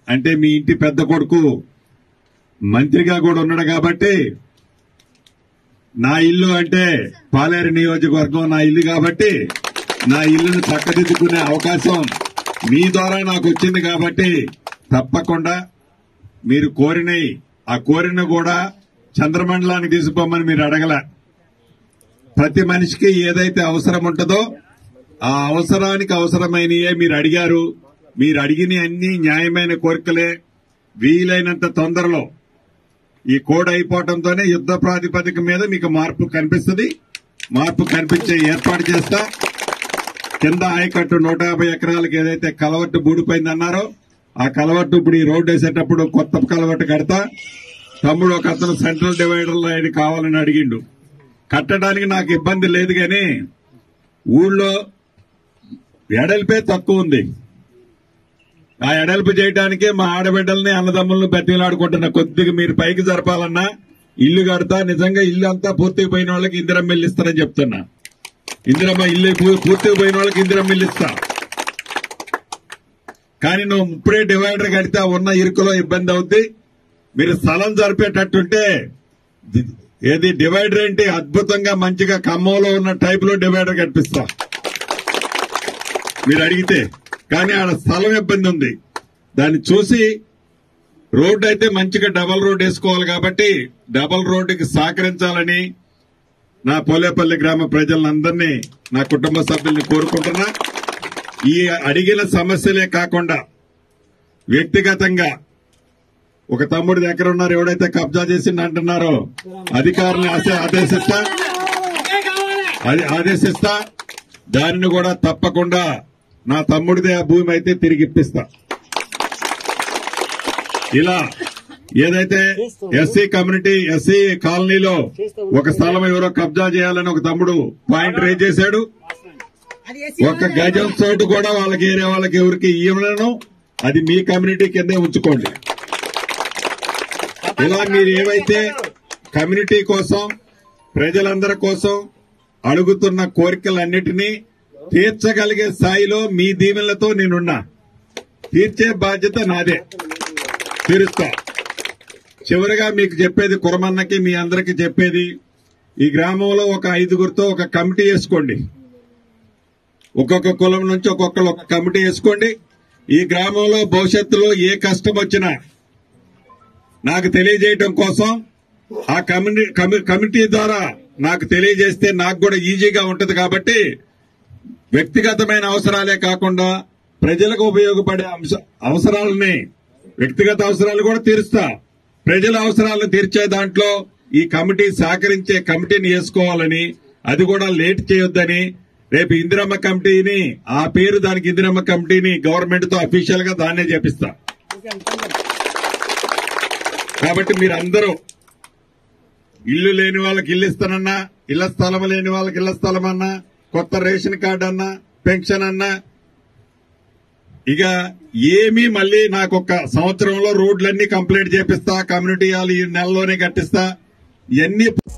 అంటే మీ ఇంటి పెద్ద కొడుకు మంత్రిగా కూడా ఉన్నాడు కాబట్టి నా ఇల్లు అంటే పాలేరు నియోజకవర్గం నా ఇల్లు కాబట్టి నా ఇల్లును చక్కదిద్దుకునే అవకాశం మీ ద్వారా నాకు వచ్చింది కాబట్టి తప్పకుండా మీరు కోరినవి ఆ కోరిన కూడా చంద్రమండలానికి తీసుకుపోమని మీరు అడగల ప్రతి మనిషికి ఏదైతే అవసరం ఉంటుందో ఆ అవసరానికి అవసరమైనయే మీరు అడిగారు మీరు అడిగిన అన్ని న్యాయమైన కోరికలే వీలైనంత తొందరలో ఈ కోడ్ అయిపోవడంతోనే యుద్ధ ప్రాతిపదిక మీద మీకు మార్పు కనిపిస్తుంది మార్పు కనిపించే ఏర్పాటు చేస్తా కింద ఆయకట్టు నూట యాభై ఎకరాలకు ఏదైతే కలవట్టు బూడిపోయిందన్నారో ఆ కలవట్టు ఇప్పుడు ఈ రోడ్డు వేసేటప్పుడు కొత్త కలవట్టు కడతా తమ్ముడు ఒక అతను సెంట్రల్ డివైడర్ లో ఆయన కావాలని అడిగిండు కట్టడానికి నాకు ఇబ్బంది లేదు కానీ ఊళ్ళో ఎడల్పే తక్కువ ఉంది ఆ ఎడల్పు చేయడానికే మా ఆడబిడ్డల్ని అన్నదమ్ములను బతిలాడుకుంటున్నా కొద్దిగా మీరు పైకి జరపాలన్నా ఇల్లు కడతా నిజంగా ఇల్లు అంతా పూర్తిగా పోయిన వాళ్ళకి ఇందిరమ్మ ఇల్లు ఇస్తారని చెప్తున్నా ఇందిరమ్మ ఇల్లు పూ- పూర్తిగా పోయిన వాళ్ళకి ఇందిరమ్మ ఇల్లు ఇస్తా కానీ నువ్వు ఇప్పుడే డివైడర్ కడితే ఆ ఉన్న ఇరుకులో ఇబ్బంది అవుద్ది మీరు స్థలం జరిపేటట్టుంటే ది- ఏది డివైడర్ ఏంటి అద్భుతంగా మంచిగా ఖమ్మంలో ఉన్న టైప్ లో డివైడర్ కనిపిస్తా మీరు అడిగితే కానీ ఆడ స్థలం ఇబ్బంది ఉంది దాన్ని చూసి రోడ్డు అయితే మంచిగా డబల్ రోడ్ వేసుకోవాలి కాబట్టి డబల్ రోడ్డుకి సహకరించాలని నా పోలేపల్లి గ్రామ ప్రజలందరినీ నా కుటుంబ సభ్యుల్ని కోరుకుంటున్నా ఈ అడిగిన సమస్యలే కాకుండా వ్యక్తిగతంగా ఒక తమ్ముడి దగ్గర ఉన్నారు ఎవడైతే కబ్జా చేసింది అంటున్నారో అధికారులను ఆశ- ఆదేశిస్తా అది ఆదేశిస్తా దానిని కూడా తప్పకుండా నా తమ్ముడిదే ఆ భూమి అయితే తిరిగి ఇప్పిస్తా ఇలా ఏదైతే ఎస్సీ కమ్యూనిటీ ఎస్సీ కాలనీలో ఒక స్థలం ఎవరో కబ్జా చేయాలని ఒక తమ్ముడు పాయింట్ రేజ్ చేశాడు ఒక గజం చోటు కూడా వాళ్ళకి ఏరే వాళ్ళకి ఎవరికి ఇవ్వలను అది మీ కమ్యూనిటీ కిందే ఉంచుకోండి ఇలా మీరు ఏవైతే కమ్యూనిటీ కోసం ప్రజలందరి కోసం అడుగుతున్న కోరికలన్నిటినీ తీర్చగలిగే స్థాయిలో మీ దీవెనలతో నేనున్నా తీర్చే బాధ్యత నాదే తీరుస్తా చివరిగా మీకు చెప్పేది కురమన్నకి మీ అందరికి చెప్పేది ఈ గ్రామంలో ఒక ఐదుగురితో ఒక కమిటీ వేసుకోండి ఒక్కొక్క కులం నుంచి ఒక్కొక్కరు ఒక కమిటీ వేసుకోండి ఈ గ్రామంలో భవిష్యత్తులో ఏ కష్టం వచ్చినా నాకు తెలియజేయటం కోసం ఆ కమ్యూని- కమి- కమిటీ ద్వారా నాకు తెలియజేస్తే నాకు కూడా ఈజీగా ఉంటది కాబట్టి వ్యక్తిగతమైన అవసరాలే కాకుండా ప్రజలకు ఉపయోగపడే అంశ అవసరాలని వ్యక్తిగత అవసరాలు కూడా తీరుస్తా ప్రజల అవసరాలను తీర్చే దాంట్లో ఈ కమిటీ సహకరించే కమిటీని వేసుకోవాలని అది కూడా లేట్ చేయొద్దని రేపు ఇందిరమ్మ కమిటీని ఆ పేరు దానికి ఇందిరమ్మ కమిటీని గవర్నమెంట్ తో అఫీషియల్ గా దాన్నే చేపిస్తా కాబట్టి మీరందరూ ఇల్లు లేని వాళ్ళకి ఇల్లు ఇస్తానన్నా ఇళ్ల స్థలం లేని వాళ్ళకి ఇళ్ల స్థలం అన్నా కొత్త రేషన్ కార్డు అన్నా పెన్షన్ అన్నా ఇక ఏమీ మళ్ళీ నాకు ఒక సంవత్సరంలో రోడ్లన్నీ కంప్లీట్ చేపిస్తా కమ్యూనిటీ హాల్ ఈ నెలలోనే కట్టిస్తా ఇవన్నీ